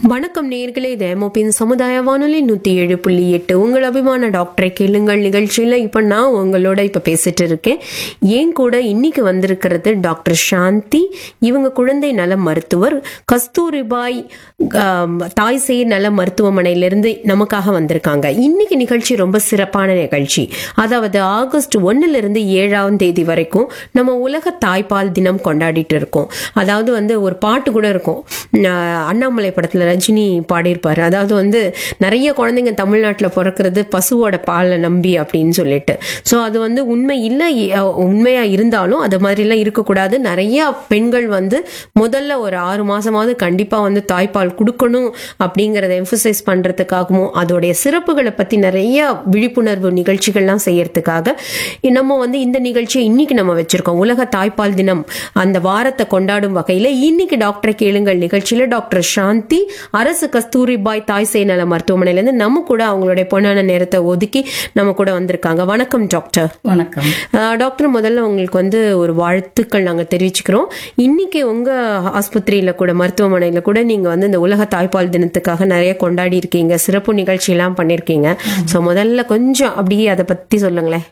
வணக்கம் நேர்களே இது எம்ஓபியின் சமுதாய வானொலி நூத்தி ஏழு புள்ளி எட்டு உங்கள் அபிமான டாக்டரை கேளுங்கள் நிகழ்ச்சியில இப்ப நான் உங்களோட இப்ப பேசிட்டு இருக்கேன் ஏன் கூட இன்னைக்கு வந்திருக்கிறது டாக்டர் சாந்தி இவங்க குழந்தை நல மருத்துவர் கஸ்தூரிபாய் ஆம், தாய் சேய் நல மருத்துவமனையிலிருந்து நமக்காக வந்திருக்காங்க இன்னைக்கு நிகழ்ச்சி ரொம்ப சிறப்பான நிகழ்ச்சி அதாவது ஆகஸ்ட் ஒன்னுல இருந்து ஏழாம் தேதி வரைக்கும் நம்ம உலக தாய்ப்பால் தினம் கொண்டாடிட்டு இருக்கோம் அதாவது வந்து ஒரு பாட்டு கூட இருக்கும் அஹ் அண்ணாமலை படத்துல ரஜினி பாடியிருப்பாரு அதாவது வந்து நிறைய குழந்தைங்க தமிழ்நாட்டில் பிறக்கிறது பசுவோட பாலை நம்பி அப்படின்னு சொல்லிட்டு ஸோ அது வந்து உண்மை இல்லை அஹ் உண்மையா இருந்தாலும் அது மாதிரிலாம் இருக்கக்கூடாது நிறைய பெண்கள் வந்து முதல்ல ஒரு ஆறு மாசமாவது கண்டிப்பா வந்து தாய்ப்பால் கொடுக்கணும் அப்படிங்கறத எம்பசைஸ் பண்றதுக்காகவும் அதோடைய சிறப்புகளை பத்தி நிறைய விழிப்புணர்வு நிகழ்ச்சிகள்லாம் செய்யறதுக்காக நம்ம வந்து இந்த நிகழ்ச்சியை இன்னைக்கு நம்ம வச்சிருக்கோம் உலக தாய்ப்பால் தினம் அந்த வாரத்தை கொண்டாடும் வகையில இன்னைக்கு டாக்டரை கேளுங்கள் நிகழ்ச்சியில டாக்டர் சாந்தி அரசு கஸ்தூரிபாய் தாய் சேய் நல மருத்துவமனையில இருந்து நம்ம கூட அவங்களுடைய பொன்னான நேரத்தை ஒதுக்கி நம்ம கூட வந்திருக்காங்க வணக்கம் டாக்டர் வணக்கம் ஆஹ் டாக்டர் முதல்ல உங்களுக்கு வந்து ஒரு வாழ்த்துக்கள் நாங்க தெரிவிச்சுக்கிறோம் இன்னைக்கு உங்க ஆஸ்பத்திரியில கூட மருத்துவமனையில கூட நீங்க வந்து இந்த உலக தாய்ப்பால் தினத்துக்காக நிறைய கொண்டாடி இருக்கீங்க சிறப்பு நிகழ்ச்சி எல்லாம் பண்ணிருக்கீங்க சோ முதல்ல கொஞ்சம் அப்படியே அதை பத்தி சொல்லுங்களேன்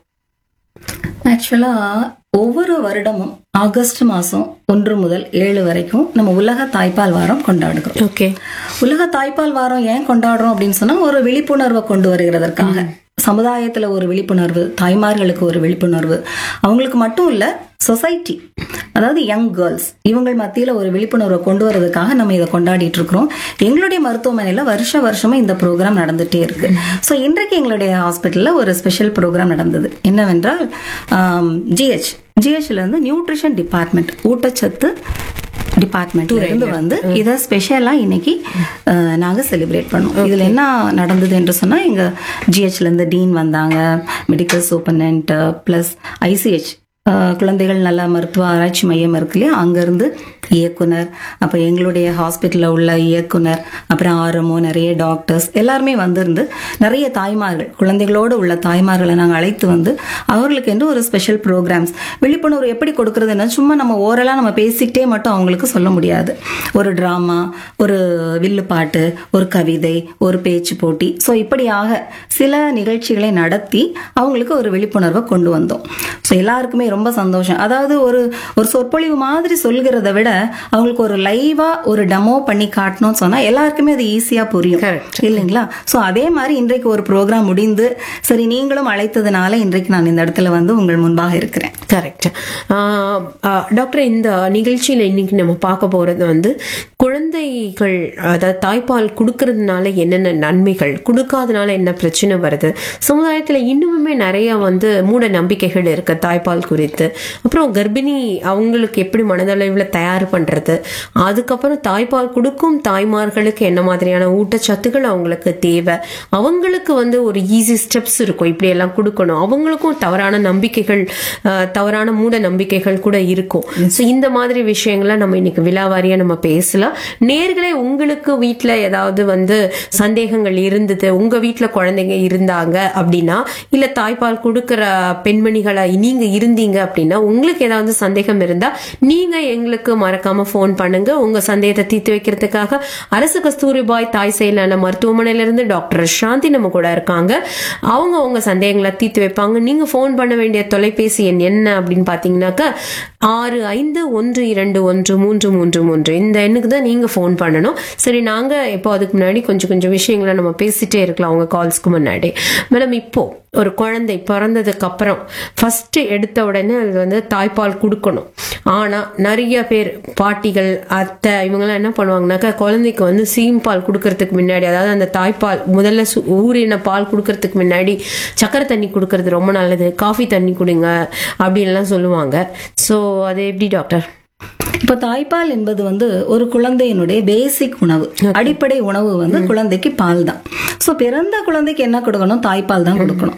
ஆக்சுவலா ஒவ்வொரு வருடமும் ஆகஸ்ட் மாசம் ஒன்று முதல் ஏழு வரைக்கும் நம்ம உலக தாய்ப்பால் வாரம் கொண்டாடுகிறோம் ஓகே உலக தாய்ப்பால் வாரம் ஏன் கொண்டாடுறோம் அப்படின்னு சொன்னா ஒரு விழிப்புணர்வை கொண்டு வருகிறதற்காக சமுதாயத்துல ஒரு விழிப்புணர்வு தாய்மார்களுக்கு ஒரு விழிப்புணர்வு அவங்களுக்கு மட்டும் இல்ல சொசைட்டி அதாவது யங் கேர்ள்ஸ் இவங்கள் மத்தியில ஒரு விழிப்புணர்வை கொண்டு வரதுக்காக நம்ம இதை கொண்டாடிட்டு இருக்கிறோம் எங்களுடைய மருத்துவமனையில வருஷ வருஷமா இந்த ப்ரோக்ராம் நடந்துட்டே இருக்கு ஸோ இன்றைக்கு எங்களுடைய ஹாஸ்பிட்டல்ல ஒரு ஸ்பெஷல் ப்ரோக்ராம் நடந்தது என்னவென்றால் ஜிஹெச் ஜிஹெச்ல இருந்து நியூட்ரிஷன் டிபார்ட்மெண்ட் ஊட்டச்சத்து டிபார்ட்மெண்ட்ல இருந்து வந்து இதை ஸ்பெஷலா இன்னைக்கு அஹ், நாங்க செலிப்ரேட் பண்ணோம் இதுல என்ன நடந்தது என்று சொன்னா எங்க ஜிஹெச்ல இருந்து டீன் வந்தாங்க மெடிக்கல் சூப்பர்டென்ட் பிளஸ் ஐசிஹெச் குழந்தைகள் நல மருத்துவ ஆராய்ச்சி மையம் இருக்கு இல்லையா அங்கிருந்து இயக்குனர் அப்ப எங்களுடைய ஹாஸ்பிட்டல்ல உள்ள இயக்குனர் அப்புறம் ஆர்எம்ஓ நிறைய டாக்டர்ஸ் எல்லாருமே வந்திருந்து நிறைய தாய்மார்கள் குழந்தைகளோடு உள்ள தாய்மார்களை நாங்கள் அழைத்து வந்து அவர்களுக்கு என்று ஒரு ஸ்பெஷல் ப்ரோக்ராம்ஸ் விழிப்புணர்வு எப்படி கொடுக்கறதுன்னா சும்மா நம்ம ஓரலா நம்ம பேசிக்கிட்டே மட்டும் அவங்களுக்கு சொல்ல முடியாது ஒரு டிராமா ஒரு வில்லு பாட்டு ஒரு கவிதை ஒரு பேச்சு போட்டி ஸோ இப்படியாக சில நிகழ்ச்சிகளை நடத்தி அவங்களுக்கு ஒரு விழிப்புணர்வை கொண்டு வந்தோம் ஸோ எல்லாருக்குமே ரொம்ப சந்தோஷம் அதாவது ஒரு ஒரு சொற்பொழிவு மாதிரி சொல்கிறத விட அவங்களுக்கு ஒரு லைவா ஒரு டெமோ பண்ணி காட்டணும்னு சொன்னா எல்லாருக்குமே அது ஈஸியா புரியும் Correct. இல்லைங்களா ஸோ அதே மாதிரி இன்றைக்கு ஒரு ப்ரோக்ராம் முடிந்து சரி நீங்களும் அழைத்ததுனால இன்றைக்கு நான் இந்த இடத்துல வந்து உங்கள் முன்பாக இருக்கிறேன் கரெக்ட் டாக்டர் இந்த நிகழ்ச்சியில இன்னைக்கு நம்ம பார்க்க போறது வந்து குழந்தைகள் அதாவது தாய்ப்பால் கொடுக்கறதுனால என்னென்ன நன்மைகள் கொடுக்காதனால என்ன பிரச்சனை வருது சமுதாயத்துல இன்னுமுமே நிறைய வந்து மூட நம்பிக்கைகள் இருக்கு தாய்ப்பால் குறித்து அப்புறம் கர்ப்பிணி அவங்களுக்கு எப்படி மனதளவில் தயார் பண்றது அதுக்கப்புறம் தாய்ப்பால் கொடுக்கும் தாய்மார்களுக்கு என்ன மாதிரியான ஊட்டச்சத்துக்கள் அவங்களுக்கு தேவை அவங்களுக்கு வந்து ஒரு ஈஸி ஸ்டெப்ஸ் இருக்கும் இப்படி எல்லாம் கொடுக்கணும் அவங்களுக்கும் தவறான நம்பிக்கைகள் அஹ், தவறான மூட நம்பிக்கைகள் கூட இருக்கும் ஸோ இந்த மாதிரி விஷயங்களை நம்ம இன்னைக்கு விழாவாரியா நம்ம பேசலாம் நேர்களே உங்களுக்கு வீட்ல ஏதாவது வந்து சந்தேகங்கள் இருந்தது உங்க வீட்ல குழந்தைங்க இருந்தாங்க அப்படின்னா இல்ல தாய்ப்பால் கொடுக்கிற பெண்மணிகளா நீங்க இருந்தீங்க அப்படின்னா உங்களுக்கு ஏதாவது சந்தேகம் இருந்தா நீங்க எங்களுக்கு மறக்காம ஃபோன் பண்ணுங்க உங்க சந்தேகத்தை தீர்த்து வைக்கிறதுக்காக அரசு கஸ்தூரிபாய் தாய் செயலான மருத்துவமனையில இருந்து டாக்டர் சாந்தி நம்ம கூட இருக்காங்க அவங்க உங்க சந்தேகங்களை தீர்த்து வைப்பாங்க நீங்க ஃபோன் பண்ண வேண்டிய தொலைபேசி எண் என்ன அப்படின்னு பாத்தீங்கன்னாக்கா ஆறு ஐந்து ஒன்று இரண்டு ஒன்று மூன்று மூன்று மூன்று இந்த எண்ணுக்கு தான் நீங்க ஃபோன் பண்ணணும் சரி நாங்க இப்போ அதுக்கு முன்னாடி கொஞ்சம் கொஞ்சம் விஷயங்களை நம்ம பேசிட்டே இருக்கலாம் உங்க கால்ஸ்க்கு முன்னாடி மேடம் இப்போ ஒரு குழந்தை பிறந்ததுக்கு அப்புறம் ஃபர்ஸ்ட் எடுத்த உடனே அது வந்து தாய்ப்பால் கொடுக்கணும் ஆனா நிறைய பேர் பாட்டிகள் அத்தை இவங்கெல்லாம் என்ன பண்ணுவாங்கனாக்கா குழந்தைக்கு வந்து சீம்பால் கொடுக்கறதுக்கு முன்னாடி அதாவது அந்த தாய்ப்பால் முதல்ல சு- ஊறின பால் கொடுக்கறதுக்கு முன்னாடி சக்கரை தண்ணி கொடுக்கறது ரொம்ப நல்லது காஃபி தண்ணி கொடுங்க அப்படின்லாம் சொல்லுவாங்க ஸோ அது எப்படி டாக்டர் இப்போ தாய்ப்பால் என்பது வந்து ஒரு குழந்தையினுடைய பேசிக் உணவு அடிப்படை உணவு வந்து குழந்தைக்கு பால் தான் ஸோ பிறந்த குழந்தைக்கு என்ன கொடுக்கணும் தாய்ப்பால் தான் கொடுக்கணும்